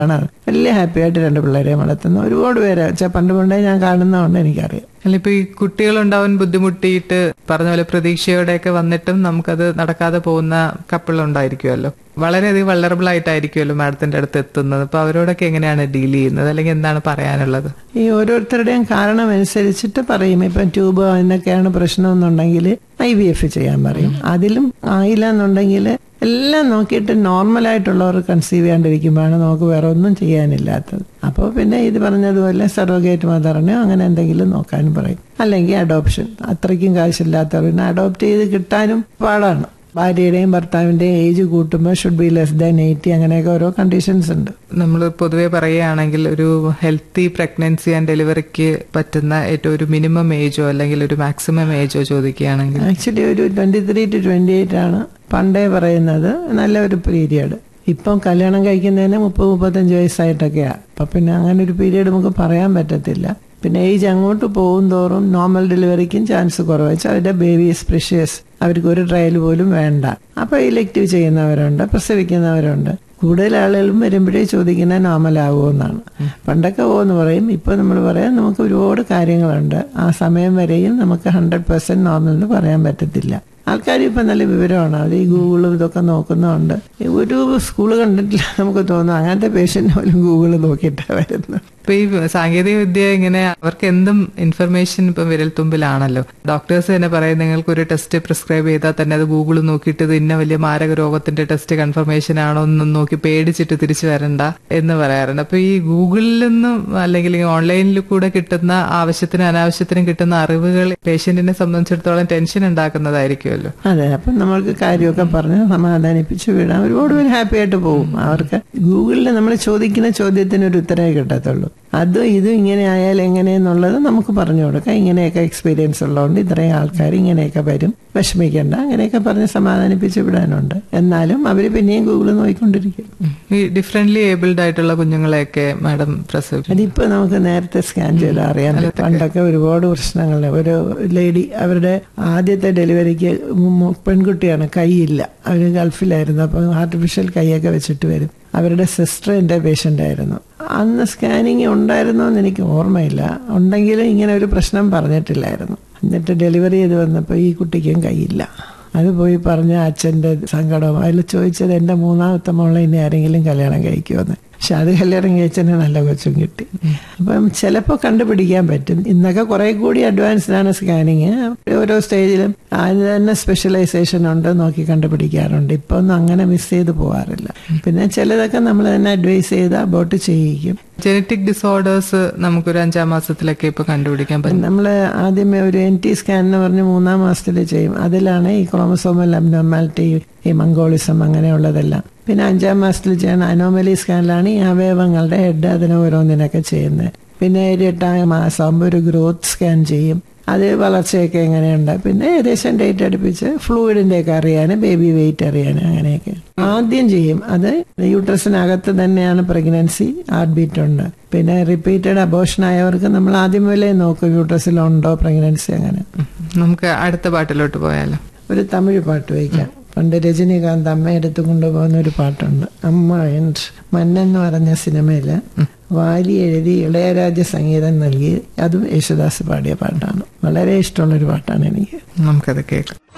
ആണ് വലിയ ഹാപ്പി ആയിട്ട് രണ്ട് പിള്ളേരെ വളർത്തുന്ന ഒരുപാട് പേര് വെച്ചാൽ പണ്ട് പണ്ടേ ഞാൻ കാണുന്നതുകൊണ്ട് എനിക്കറിയാം അല്ല ഇപ്പൊ ഈ കുട്ടികളുണ്ടാവാൻ ബുദ്ധിമുട്ടിയിട്ട് പറഞ്ഞ പോലെ പ്രതീക്ഷയോടെയൊക്കെ വന്നിട്ടും നമുക്കത് നടക്കാതെ പോകുന്ന കപ്പിൾ ഉണ്ടായിരിക്കുമല്ലോ വളരെയധികം വള്ളറബിൾ ആയിട്ടായിരിക്കുമല്ലോ മാഡത്തിന്റെ അടുത്ത് എത്തുന്നത് അപ്പൊ അവരോടൊക്കെ എങ്ങനെയാണ് ഡീൽ ചെയ്യുന്നത് അല്ലെങ്കിൽ എന്താണ് പറയാനുള്ളത് ഈ ഓരോരുത്തരുടെയും കാരണം അനുസരിച്ചിട്ട് പറയും ഇപ്പം ട്യൂബ് എന്നൊക്കെയാണ് പ്രശ്നം എന്നുണ്ടെങ്കിൽ ഐ വി എഫ് ചെയ്യാൻ പറയും അതിലും ആയില്ല എന്നുണ്ടെങ്കിൽ എല്ലാം നോക്കിയിട്ട് നോർമൽ ആയിട്ടുള്ളവർ കൺസീവ് ചെയ്യാണ്ടിരിക്കുമ്പോഴാണ് നമുക്ക് വേറെ ഒന്നും ചെയ്യാനില്ലാത്തത് അപ്പോൾ പിന്നെ ഇത് പറഞ്ഞതുപോലെ സർവഗേറ്റ് മദറിനെ അങ്ങനെ എന്തെങ്കിലും നോക്കാനും പറയും അല്ലെങ്കിൽ അഡോപ്ഷൻ അത്രയ്ക്കും കാശില്ലാത്തവരിനെ അഡോപ്റ്റ് ചെയ്ത് കിട്ടാനും പാടാണ് ഭാര്യയുടെയും ഭർത്താവിന്റെയും ഏജ് കൂട്ടുമ്പോൾ should be less than eighty അങ്ങനെയൊക്കെ ഓരോ കണ്ടീഷൻസ് ഉണ്ട് നമ്മൾ പൊതുവെ പറയുകയാണെങ്കിൽ ഒരു ഹെൽത്തി പ്രഗ്നൻസി ആൻഡ് ഡെലിവറിക്ക് പറ്റുന്ന ഏറ്റവും ഒരു മിനിമം ഏജോ അല്ലെങ്കിൽ ഒരു മാക്സിമം ഏജോ ചോദിക്കുകയാണെങ്കിൽ ആക്ച്വലി ഒരു twenty three to twenty eight ആണ് പണ്ടേ പറയുന്നത് നല്ല ഒരു പീരിയഡ് ഇപ്പം കല്യാണം കഴിക്കുന്നതിന് മുപ്പത് മുപ്പത്തഞ്ച് വയസ്സായിട്ടൊക്കെയാണ് അപ്പൊ പിന്നെ അങ്ങനെ ഒരു പീരിയഡ് നമുക്ക് പറയാൻ പറ്റത്തില്ല പിന്നെ ഏജ് അങ്ങോട്ട് പോകും തോറും നോർമൽ ഡെലിവറിക്കും ചാൻസ് കുറവ് വെച്ചാൽ അവരുടെ ബേബി ഈസ് പ്രഷ്യസ് അവർക്ക് ഒരു ട്രയൽ പോലും വേണ്ട അപ്പൊ ഇലക്റ്റീവ് ചെയ്യുന്നവരുണ്ട് പ്രസവിക്കുന്നവരുണ്ട് കൂടുതൽ ആളുകളും വരുമ്പോഴേ ചോദിക്കുന്നത് നോർമൽ ആകുമോ എന്നാണ് പണ്ടൊക്കെ ഓന്ന് പറയും ഇപ്പൊ നമ്മൾ പറയാം നമുക്ക് ഒരുപാട് കാര്യങ്ങളുണ്ട് ആ സമയം വരെയും നമുക്ക് ഹൺഡ്രഡ് പെർസെന്റ് നോർമൽ എന്ന് പറയാൻ പറ്റത്തില്ല ആൾക്കാർ ഇപ്പൊ നല്ല വിവരമാണ് അവർ ഈ ഗൂഗിളും ഇതൊക്കെ നോക്കുന്നുണ്ട് ഒരു സ്കൂൾ കണ്ടിട്ടില്ല നമുക്ക് തോന്നും അങ്ങനത്തെ പേഷ്യന്റ് പോലും ഗൂഗിൾ നോക്കിയിട്ടാണ് വരുന്നത് ഇപ്പൊ ഈ സാങ്കേതിക വിദ്യ ഇങ്ങനെ അവർക്ക് എന്തും ഇൻഫർമേഷൻ ഇപ്പം വിരൽ തുമ്പിലാണല്ലോ ഡോക്ടേഴ്സ് തന്നെ പറയും നിങ്ങൾക്ക് ഒരു ടെസ്റ്റ് പ്രിസ്ക്രൈബ് ചെയ്താൽ തന്നെ അത് ഗൂഗിൾ നോക്കിയിട്ട് ഇത് ഇന്ന വലിയ മാരക രോഗത്തിന്റെ ടെസ്റ്റ് കൺഫർമേഷൻ ആണോ എന്നും നോക്കി പേടിച്ചിട്ട് തിരിച്ചു വരണ്ട എന്ന് പറയാറുണ്ട് അപ്പൊ ഈ ഗൂഗിളിൽ നിന്നും അല്ലെങ്കിൽ ഈ ഓൺലൈനിൽ കൂടെ കിട്ടുന്ന ആവശ്യത്തിനും അനാവശ്യത്തിനും കിട്ടുന്ന അറിവുകൾ പേഷ്യന്റിനെ സംബന്ധിച്ചിടത്തോളം ടെൻഷൻ ഉണ്ടാക്കുന്നതായിരിക്കുമല്ലോ അതെ അപ്പം നമ്മൾക്ക് കാര്യമൊക്കെ പറഞ്ഞ് സമാധാനിപ്പിച്ച് വിടാം ഒരുപാട് പേര് ഹാപ്പി ആയിട്ട് പോകും അവർക്ക് ഗൂഗിളിൽ നമ്മൾ ചോദിക്കുന്ന ചോദ്യത്തിന് ഒരു ഉത്തരവേ കിട്ടത്തുള്ളൂ അതും ഇതും ഇങ്ങനെ ആയാൽ എങ്ങനെയെന്നുള്ളത് നമുക്ക് പറഞ്ഞു കൊടുക്കാം ഇങ്ങനെയൊക്കെ എക്സ്പീരിയൻസ് ഉള്ളതുകൊണ്ട് ഇത്രയും ആൾക്കാർ ഇങ്ങനെയൊക്കെ വരും വിഷമിക്കേണ്ട അങ്ങനെയൊക്കെ പറഞ്ഞ് സമാധാനിപ്പിച്ച് വിടാനുണ്ട് എന്നാലും അവർ പിന്നെയും ഗൂഗിൾ നോക്കിക്കൊണ്ടിരിക്കും ഈ ഡിഫറെന്റ്ലി ഏബിൾഡ് ആയിട്ടുള്ള കുഞ്ഞുങ്ങളെയൊക്കെ മാഡം പ്രസവിക്കും അതിപ്പോ നമുക്ക് നേരത്തെ സ്കാൻ ചെയ്താൽ അറിയാൻ പറ്റും പണ്ടൊക്കെ ഒരുപാട് പ്രശ്നങ്ങൾ ഒരു ലേഡി അവരുടെ ആദ്യത്തെ ഡെലിവറിക്ക് മു- പെൺകുട്ടിയാണ് കൈയില്ല അവർ ഗൾഫിലായിരുന്നു അപ്പം ആർട്ടിഫിഷ്യൽ കൈയൊക്കെ വെച്ചിട്ട് വരും അവരുടെ സിസ്റ്റർ എൻ്റെ പേഷ്യൻ്റ് ആയിരുന്നു അന്ന് സ്കാനിങ് ഉണ്ടായിരുന്നോ എന്ന് എനിക്ക് ഓർമ്മയില്ല ഉണ്ടെങ്കിലും ഇങ്ങനെ ഒരു പ്രശ്നം പറഞ്ഞിട്ടില്ലായിരുന്നു എന്നിട്ട് ഡെലിവറി ചെയ്ത് വന്നപ്പോൾ ഈ കുട്ടിക്കും കൈയില്ല അത് പോയി പറഞ്ഞ അച്ഛൻ്റെ സങ്കടം അതിൽ ചോദിച്ചത് എൻ്റെ മൂന്നാമത്തെ മോളെ ഇനി ആരെങ്കിലും കല്യാണം കഴിക്കുമെന്ന് പക്ഷെ അത് കല്യാണം കഴിച്ചതിന് നല്ല കൊച്ചും കിട്ടി അപ്പം ചിലപ്പോൾ കണ്ടുപിടിക്കാൻ പറ്റും ഇന്നൊക്കെ കുറെ കൂടി അഡ്വാൻസ്ഡ് ആണ് സ്കാനിങ് ഓരോ സ്റ്റേജിലും അതിന് തന്നെ സ്പെഷ്യലൈസേഷൻ ഉണ്ട് നോക്കി കണ്ടുപിടിക്കാറുണ്ട് ഇപ്പൊ ഒന്നും അങ്ങനെ മിസ് ചെയ്ത് പോകാറില്ല പിന്നെ ചിലതൊക്കെ നമ്മൾ തന്നെ അഡ്വൈസ് ചെയ്ത് അബോട്ട് ചെയ്യിക്കും ജനറ്റിക് ഡിസോർഡേഴ്സ് നമുക്കൊരു അഞ്ചാം മാസത്തിലൊക്കെ ഇപ്പൊ കണ്ടുപിടിക്കാൻ പറ്റും നമ്മൾ ആദ്യമേ ഒരു എൻ ടി സ്കാൻ എന്ന് പറഞ്ഞ് മൂന്നാം മാസത്തിൽ ചെയ്യും അതിലാണ് ഈ ക്രോമസോമൽ അബ്നോർമാലിറ്റി ഈ മംഗോളിസം അങ്ങനെയുള്ളതെല്ലാം പിന്നെ അഞ്ചാം മാസത്തിൽ ചെയ്യുന്ന അനോമലി സ്കാനിലാണ് ഈ അവയവങ്ങളുടെ ഹെഡ് അതിനെ ഓരോന്നിനൊക്കെ ചെയ്യുന്നത് പിന്നെ ഒരു എട്ടാം മാസമാകുമ്പോൾ ഒരു ഗ്രോത്ത് സ്കാൻ ചെയ്യും അത് വളർച്ചയൊക്കെ എങ്ങനെയുണ്ട് പിന്നെ ഏകദേശം ഡേറ്റ് അടുപ്പിച്ച് ഫ്ലൂയിഡിന്റെ ഒക്കെ അറിയാൻ ബേബി വെയിറ്റ് അറിയാൻ അങ്ങനെയൊക്കെ ആദ്യം ചെയ്യും അത് യൂട്രസിനകത്ത് തന്നെയാണ് പ്രഗ്നൻസി ഹാർട്ട് ബീറ്റ് ഉണ്ട് പിന്നെ റിപ്പീറ്റഡ് അബോഷൻ ആയവർക്ക് നമ്മൾ ആദ്യം മുതലേ നോക്കും യൂട്രസിലുണ്ടോ പ്രഗ്നൻസി അങ്ങനെ നമുക്ക് അടുത്ത പാട്ടിലോട്ട് പോയാലോ ഒരു തമിഴ് പാട്ട് വയ്ക്കാം പണ്ട് രജനീകാന്ത് അമ്മ എടുത്തു കൊണ്ടുപോകുന്ന ഒരു പാട്ടുണ്ട് അമ്മ ആൻഡ് മന്നെന്ന് പറഞ്ഞ സിനിമയില് വാലി എഴുതി ഇളയരാജ സംഗീതം നൽകി അതും യേശുദാസ് പാടിയ പാട്ടാണ് വളരെ ഇഷ്ടമുള്ള ഒരു പാട്ടാണ് എനിക്ക് നമുക്കത് കേൾക്കാം